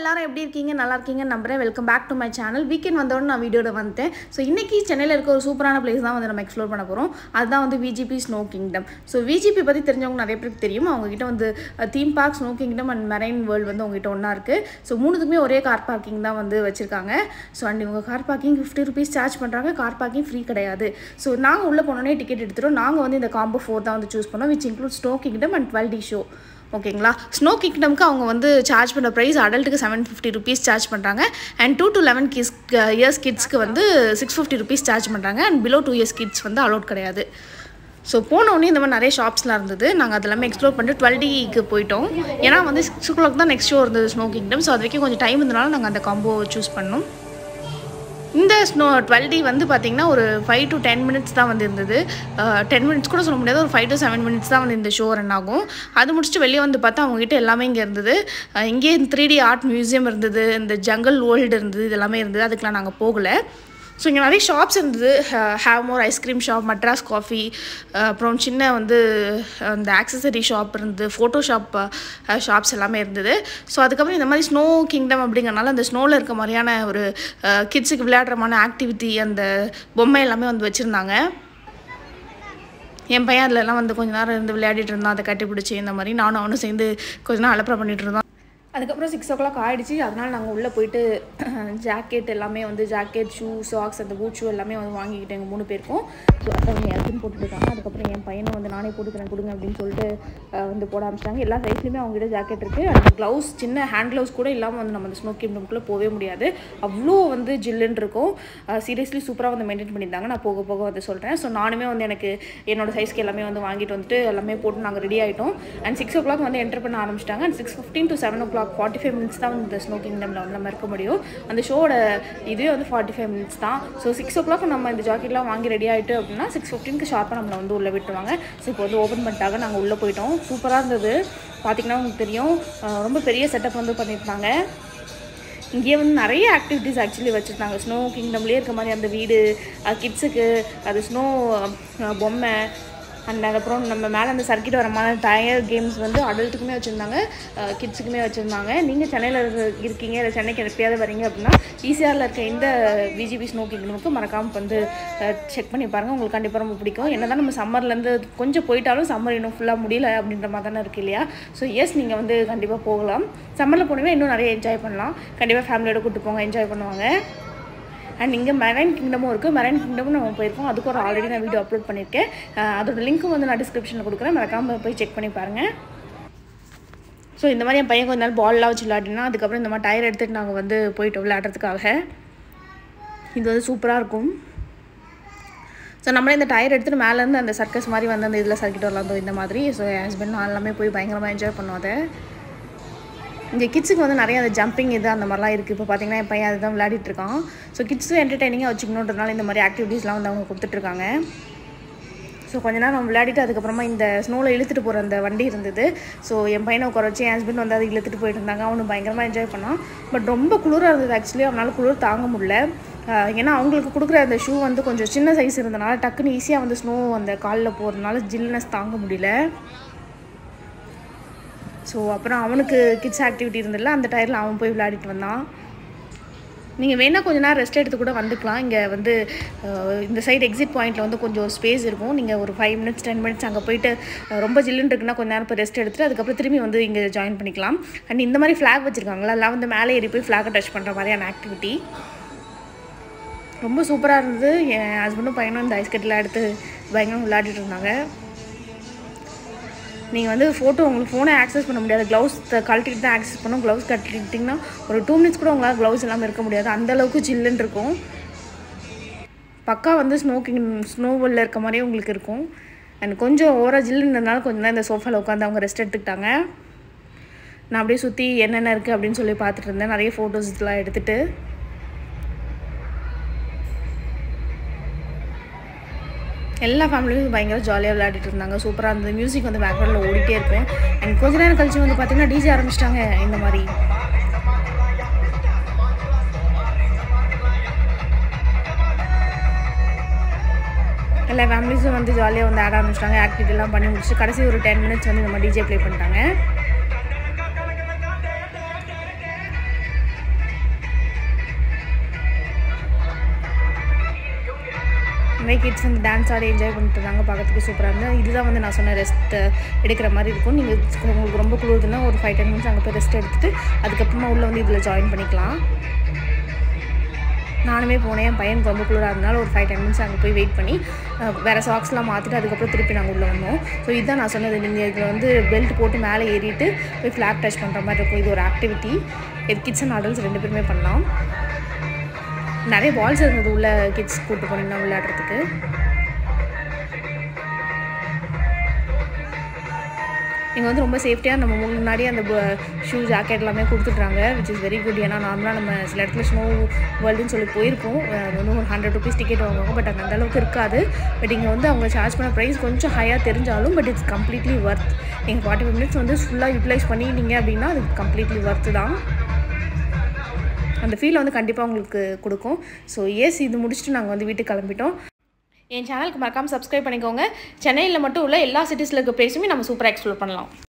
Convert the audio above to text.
எல்லாரும் எப்படி இருக்கீங்க நல்லா இருக்கீங்க நம்புறேன் welcome back to my channel weekend வந்தோடனே நான் வீடியோட வந்துட்டேன் ஸோ இன்னைக்கு சென்னையில் இருக்க ஒரு சூப்பரான பிளேஸ் தான் வந்து நம்ம எக்ஸ்ப்ளோர் பண்ண போகிறோம் அதுதான் வந்து VGP snow kingdom so VGP பற்றி தெரிஞ்சவங்க நிறைய பேருக்கு தெரியும் அவங்ககிட்ட வந்து theme park snow kingdom and marine world வந்து உங்ககிட்ட ஒன்றா இருக்குது ஸோ மூணுத்துக்குமே ஒரே கார் பார்க்கிங் தான் வந்து வச்சுருக்காங்க ஸோ அண்ட் இவங்க car parking fifty rupees charge பண்ணுறாங்க கார் பார்க்கிங் ஃப்ரீ கிடையாது ஸோ நாங்கள் உள்ளே போனோடனே டிக்கெட் எடுத்துட்டோம் நாங்கள் வந்து இந்த காம்போ ஃபோர் தான் வந்து சூஸ் பண்ணோம் which include snow kingdom and twelve D show ஓகேங்களா ஸ்னோ கிங்டம்க்கு அவங்க வந்து சார்ஜ் பண்ணுற ப்ரைஸ் அடல்ட்டுக்கு செவன் ஃபிஃப்டி ருபீஸ் சார்ஜ் பண்ணுறாங்க and two to eleven kids years கிட்ஸ்க்கு வந்து சிக்ஸ் ஃபிஃப்டி ருபீஸ் சார்ஜ் பண்ணுறாங்க and below two years kids வந்து அலோட் கிடையாது ஸோ போனோடனே இந்த மாதிரி நிறைய ஷாப்ஸ்லாம் இருந்தது நாங்கள் அது எல்லாமே எக்ஸ்ப்ளோர் பண்ணிட்டு டுவெல் டிக்கு போயிட்டோம் ஏன்னா வந்து சிக்ஸ் ஓ கிளாக் தான் நெக்ஸ்ட் ஷோ இருந்தது ஸ்னோ கிங்டம் ஸோ அது வரைக்கும் கொஞ்சம் டைம் இருந்தனால நாங்கள் அந்த காம்போ சூஸ் பண்ணோம் இந்த ஸ்னோ டுவெல் டி வந்து பார்த்திங்கன்னா ஒரு ஃபைவ் டு டென் மினிட்ஸ் தான் வந்து இருந்தது டென் மினிட்ஸ் கூட சொல்ல முடியாது ஒரு ஃபைவ் டு செவன் மினிட்ஸ் தான் வந்து இந்த ஷோ ரன் ஆகும் அது முடிச்சுட்டு வெளியே வந்து பார்த்தா அவங்ககிட்ட எல்லாமே இங்கே இருந்தது அஹ் இங்கேயே த்ரீ டி ஆர்ட் மியூசியம் இருந்தது இந்த ஜங்கல் வேர்ல்டு இருந்தது இது எல்லாமே இருந்தது அதுக்கெலாம் நாங்கள் போகலை ஸோ இங்கே நிறைய ஷாப்ஸ் இருந்தது Havmor ice cream shop Madras coffee அப்புறம் சின்ன வந்து அந்த ஆக்சசரி ஷாப் இருந்தது ஃபோட்டோ ஷாப் ஷாப்ஸ் எல்லாமே இருந்தது ஸோ அதுக்கப்புறம் இந்த மாதிரி ஸ்னோ கிங்டம் அப்படிங்கிறனால அந்த ஸ்னோவில் இருக்க மாதிரியான ஒரு கிட்ஸுக்கு விளையாடுறமான ஆக்டிவிட்டி அந்த பொம்மை எல்லாமே வந்து வச்சுருந்தாங்க என் பையன் அதிலலாம் வந்து கொஞ்ச நேரம் இருந்து விளையாடிட்டு இருந்தான் அதை கட்டி பிடிச்சி இந்த மாதிரி நானும் அவனும் சேர்ந்து கொஞ்ச நேரம் அலப்பறை பண்ணிட்டு இருந்தோம் அதுக்கப்புறம் சிக்ஸ் ஓ கிளாக் ஆகிடுச்சு அதனால் நாங்கள் உள்ளே போயிட்டு ஜாக்கெட் எல்லாமே வந்து ஜாக்கெட் ஷூ சாக்ஸ் அந்த பூட் ஷூ எல்லாமே வந்து வாங்கிக்கிட்டு எங்கள் மூணு பேருக்கும் ஸோ அதை அவங்க எல்லாத்தையும் போட்டுருக்காங்க அதுக்கப்புறம் என் பையனும் வந்து நானே போட்டுக்கிறேன் கொடுங்க அப்படின்னு சொல்லிட்டு அஹ், வந்து போட ஆரம்பிச்சிட்டாங்க எல்லா சைஸ்லையுமே அவங்ககிட்ட ஜாக்கெட் இருக்குது அந்த க்ளவுஸ் சின்ன ஹேண்ட் க்ளவுஸ் கூட இல்லாமல் வந்து நம்ம அந்த ஸ்னோ கிங்டம்குள்ளே போகவே முடியாது அவ்வளோ வந்து ஜில்லுன்னு இருக்கும் சீரியஸ்லி சூப்பராக வந்து மெயின்டைன் பண்ணியிருந்தாங்க நான் போக போக வந்து சொல்கிறேன் ஸோ நானுமே வந்து எனக்கு என்னோட சைஸ்க்கு எல்லாமே வந்து வாங்கிட்டு வந்துட்டு எல்லாமே போட்டு நாங்கள் ரெடி ஆகிட்டோம் அண்ட் சிக்ஸ் ஓ கிளாக் வந்து என்டர் பண்ண ஆரம்பிச்சிட்டாங்க and six fifteen to seven o'clock forty five minutes தான் வந்து இந்த ஸ்னோ கிங்டமில் வந்து நம்ம இருக்க முடியும் அந்த ஷோட இதுவே வந்து ஃபார்ட்டி ஃபைவ் மினிட்ஸ் தான் ஸோ சிக்ஸ் ஓ கிளாக் நம்ம இந்த ஜாக்கெட்லாம் வாங்கி ரெடி ஆகிட்டு அப்படின்னா சிக்ஸ் ஃபிஃப்டீனுக்கு ஷார்ப்பாக நம்மளை வந்து உள்ளே விட்டுருவாங்க ஸோ இப்போ வந்து ஓப்பன் பண்ணிட்டாங்க நாங்கள் உள்ளே போயிட்டோம் சூப்பராக இருந்தது பார்த்திங்கன்னா உங்களுக்கு தெரியும் அஹ் ரொம்ப பெரிய செட்டப் வந்து பண்ணியிருந்தாங்க இங்கேயே வந்து நிறைய ஆக்டிவிட்டீஸ் ஆக்சுவலி வச்சுருந்தாங்க ஸ்னோ கிங்டம்லேயே இருக்க மாதிரி அந்த வீடு கிட்ஸுக்கு அது ஸ்னோ பொம்மை அண்ட் அதுக்கப்புறம் நம்ம மேலே அந்த சர்க்கிட் வர மாதிரி டயர் கேம்ஸ் வந்து அடல்ட்டுக்குமே வச்சுருந்தாங்க கிட்ஸுக்குமே வச்சுருந்தாங்க நீங்கள் சென்னையில் இருக்கீங்க இல்லை சென்னைக்கு எப்பயாவது வரீங்க அப்படின்னா ஈசிஆரில் இருக்க இந்த விஜிபி ஸ்னோ கிங்டமுக்கு மறக்காமல் வந்து செக் பண்ணி பாருங்கள் உங்களுக்கு கண்டிப்பாக ரொம்ப பிடிக்கும் என்ன தான் நம்ம சம்மர்லேருந்து கொஞ்சம் போயிட்டாலும் சம்மர் இன்னும் ஃபுல்லாக முடியல அப்படின்ற மாதிரி தானே இருக்குது இல்லையா ஸோ எஸ் நீங்கள் வந்து கண்டிப்பாக போகலாம் சம்மரில் போனீங்கன்னா இன்னும் நிறைய என்ஜாய் பண்ணலாம் கண்டிப்பாக ஃபேமிலியோட கூட்டு போங்க என்ஜாய் பண்ணுவாங்க அண்ட் இங்கே மெரைன் கிங்டமும் இருக்குது மெரைன் கிங்டமும் நம்ம போயிருக்கோம் அதுக்கு ஒரு ஆல்ரெடி நான் வீடியோ அப்லோட் பண்ணியிருக்கேன் அஹ் அதோட லிங்க்கும் வந்து நான் டிஸ்கிரிப்ஷனில் கொடுக்குறேன் மறக்காமல் போய் செக் பண்ணி பாருங்கள் ஸோ இந்த மாதிரி என் பையன் கொஞ்ச நாள் பால்லாம் வச்சு விளையாடினா அதுக்கப்புறம் இந்த மாதிரி டயர் எடுத்துகிட்டு நாங்கள் வந்து போயிட்டோம் விளையாடுறதுக்காக இது வந்து சூப்பராக இருக்கும் ஸோ நம்மளே இந்த டயர் எடுத்துகிட்டு மேலேருந்து அந்த சர்க்கஸ் மாதிரி வந்து அந்த இதில் சர்க்கிட் வரலாம் இந்த மாதிரி ஸோ என் ஹஸ்பண்ட் நான் எல்லாமே போய் பயங்கரமாக என்ஜாய் பண்ணுவோம் அதை இங்கே கிட்ஸுக்கு வந்து நிறைய அந்த ஜம்பிங் இது அந்த மாதிரிலாம் இருக்குது இப்போ பார்த்தீங்கன்னா என் பையன் அதுதான் விளையாடிட்டு இருக்கான் ஸோ கிட்ஸும் என்டர்டைனிங்காக வச்சுக்கணுன்றதுனால இந்த மாதிரி ஆக்டிவிட்டீஸ்லாம் வந்து அவங்க கொடுத்துட்ருக்காங்க ஸோ கொஞ்ச நேரம் விளையாடிட்டு அதுக்கப்புறமா இந்த ஸ்னோவில் இழுத்துட்டு போகிற அந்த வண்டி இருந்தது ஸோ என் பையனை உட்கார வச்சு என் ஹஸ்பண்ட் வந்து அதை இழுத்துட்டு போயிட்டு இருந்தாங்க அவனு பயங்கரமாக என்ஜாய் பண்ணான் பட் ரொம்ப குளிராக இருந்தது ஆக்சுவலி அவனால் குளிர் தாங்க முடியல ஆஹ் ஏன்னா அவங்களுக்கு கொடுக்குற அந்த ஷூ வந்து கொஞ்சம் சின்ன சைஸ் இருந்தனால டக்குன்னு ஈஸியாக வந்து ஸ்னோ அந்த காலில் போகிறதுனால ஜில்னஸ் தாங்க முடியல ஸோ அப்புறம் அவனுக்கு கிட்ஸ் ஆக்டிவிட்டி இருந்ததில்ல அந்த டயரில் அவன் போய் விளையாடிட்டு வந்தான் நீங்கள் வேணால் கொஞ்ச நேரம் ரெஸ்ட் எடுத்து கூட வந்துக்கலாம் இங்கே வந்து அஹ், இந்த சைடு எக்ஸிட் பாயிண்ட்டில் வந்து கொஞ்சம் ஸ்பேஸ் இருக்கும் நீங்கள் ஒரு ஃபைவ் மினிட்ஸ் டென் மினிட்ஸ் அங்கே போயிட்டு அஹ், ரொம்ப ஜில்லுன்னு இருக்குன்னா கொஞ்ச நேரம் இப்போ ரெஸ்ட் எடுத்துட்டு அதுக்கப்புறம் திரும்பி வந்து இங்கே ஜாயின் பண்ணிக்கலாம் அண்ட் இந்த மாதிரி ஃப்ளாக் வச்சுருக்காங்களா எல்லாம் வந்து மேலே ஏறி போய் ஃப்ளாகை டச் பண்ணுற மாதிரியான ஆக்டிவிட்டி ரொம்ப சூப்பராக இருந்தது என் ஹஸ்பண்டும் பையனும் இந்த ஐஸ்கட்டில் எடுத்து பயங்கரம் விளையாடிட்டு இருந்தாங்க நீங்கள் வந்து ஃபோட்டோ உங்களுக்கு ஃபோனை ஆக்சஸ் பண்ண முடியாது க்ளவுஸ் கழட்டிட்டு தான் ஆக்சஸ் பண்ணும் க்ளவுஸ் கழட்டிட்டிங்கன்னா ஒரு டூ மினிட்ஸ் கூட உங்களால் க்ளவுஸ் இல்லாமல் இருக்க முடியாது அந்த அளவுக்கு ஜில்லுன்னு இருக்கும் பக்கா வந்து ஸ்னோ கிங் ஸ்னோவில் இருக்க மாதிரியே உங்களுக்கு இருக்கும் அண்ட் கொஞ்சம் ஓவராக ஜில்லுன்றதுனால கொஞ்சம் தான் இந்த சோஃபாவில் உட்காந்து அவங்க ரெஸ்ட் எடுத்துக்கிட்டாங்க நான் அப்படியே சுற்றி என்னென்ன இருக்குது அப்படின்னு சொல்லி பார்த்துட்டு இருந்தேன் நிறைய ஃபோட்டோஸ் இதெல்லாம் எடுத்துகிட்டு எல்லா ஃபேமிலியும் பயங்கர ஜாலியாக விளையாடிட்டு இருந்தாங்க சூப்பராக இருந்தது மியூசிக் வந்து பேக்ரவுண்டில் ஓடிட்டே இருக்கும் அண்ட் கொஞ்ச நேரம் கழிச்சு வந்து பார்த்தீங்கன்னா டிஜே ஆரம்பிச்சிட்டாங்க இந்த மாதிரி எல்லா ஃபேமிலிஸும் வந்து ஜாலியாக வந்து ஆட ஆரம்பிச்சிட்டாங்க ஆக்டிவிட்டிலாம் பண்ணி முடிச்சு கடைசி ஒரு டென் மினிட்ஸ் வந்து நம்ம டிஜே ப்ளே பண்ணிட்டாங்க நிறைய கிட்ஸ் வந்து டான்ஸ் ஆடி என்ஜாய் பண்ணிட்டு இருந்தாங்க பார்க்கறதுக்கு சூப்பராக இருந்தது இதுதான் வந்து நான் சொன்ன ரெஸ்ட் எடுக்கிற மாதிரி இருக்கும் நீங்கள் உங்களுக்கு ரொம்ப குளிருதுன்னா ஒரு ஃபைவ் டென் மினிட்ஸ் அங்கே போய் ரெஸ்ட் எடுத்துட்டு அதுக்கப்புறமா உள்ளே வந்து இதில் ஜாயின் பண்ணிக்கலாம் நானுமே போனேன் என் பையனுக்கு ரொம்ப குளிராக இருந்தனால ஒரு ஃபைவ் டென் மினிட்ஸ் அங்கே போய் வெயிட் பண்ணி அஹ், வேறு சாக்ஸ்லாம் மாற்றிட்டு அதுக்கப்புறம் திருப்பி நாங்கள் உள்ளே வந்தோம் ஸோ இதுதான் நான் சொன்னது நீங்கள் இதில் வந்து பெல்ட் போட்டு மேலே ஏறிட்டு போய் ஃப்ளாக் டச் பண்ணுற மாதிரி இருக்கும் இது ஒரு ஆக்டிவிட்டி இது கிட்ஸ் அண்ட் அடல்ட்ஸ் ரெண்டு பேருமே பண்ணலாம் நிறைய பால்ஸ் இருந்தது உள்ள கிட்ஸ் கூப்பிட்டு போனீங்கன்னா விளையாடுறதுக்கு இங்கே வந்து ரொம்ப சேஃப்டியாக நம்ம முன்னாடியே அந்த ஷூ ஜாக்கெட் எல்லாமே கொடுத்துட்றாங்க விச் இஸ் வெரி குட் ஏன்னா நார்மலாக நம்ம சில இடத்துல ஸ்னோ வேர்ல்டுன்னு சொல்லி போயிருப்போம் அது வந்து ஒரு ஹண்ட்ரட் ருபீஸ் டிக்கெட் வாங்குவாங்க பட் அந்த அளவுக்கு இருக்காது பட் இங்கே வந்து அவங்க சார்ஜ் பண்ண ப்ரைஸ் கொஞ்சம் ஹையாக தெரிஞ்சாலும் பட் இட்ஸ் கம்ப்ளீட்லி ஒர்த் நீங்கள் ஃபார்ட்டி ஃபைவ் மினிட்ஸ் வந்து ஃபுல்லாக யூட்டிலைஸ் பண்ணிட்டீங்க அப்படின்னா அது கம்ப்ளீட்லி ஒர்த்து தான் அந்த ஃபீல் வந்து கண்டிப்பாக உங்களுக்கு கொடுக்கும் ஸோ எஸ் இது முடிச்சுட்டு நாங்கள் வந்து வீட்டுக்கு கிளம்பிட்டோம் என் சேனலுக்கு மறக்காமல் சப்ஸ்கிரைப் பண்ணிக்கோங்க சென்னையில் மட்டும் உள்ள எல்லா சிட்டிஸில் இருக்க பிளேஸுமே நம்ம சூப்பராக எக்ஸ்ப்ளோர் பண்ணலாம்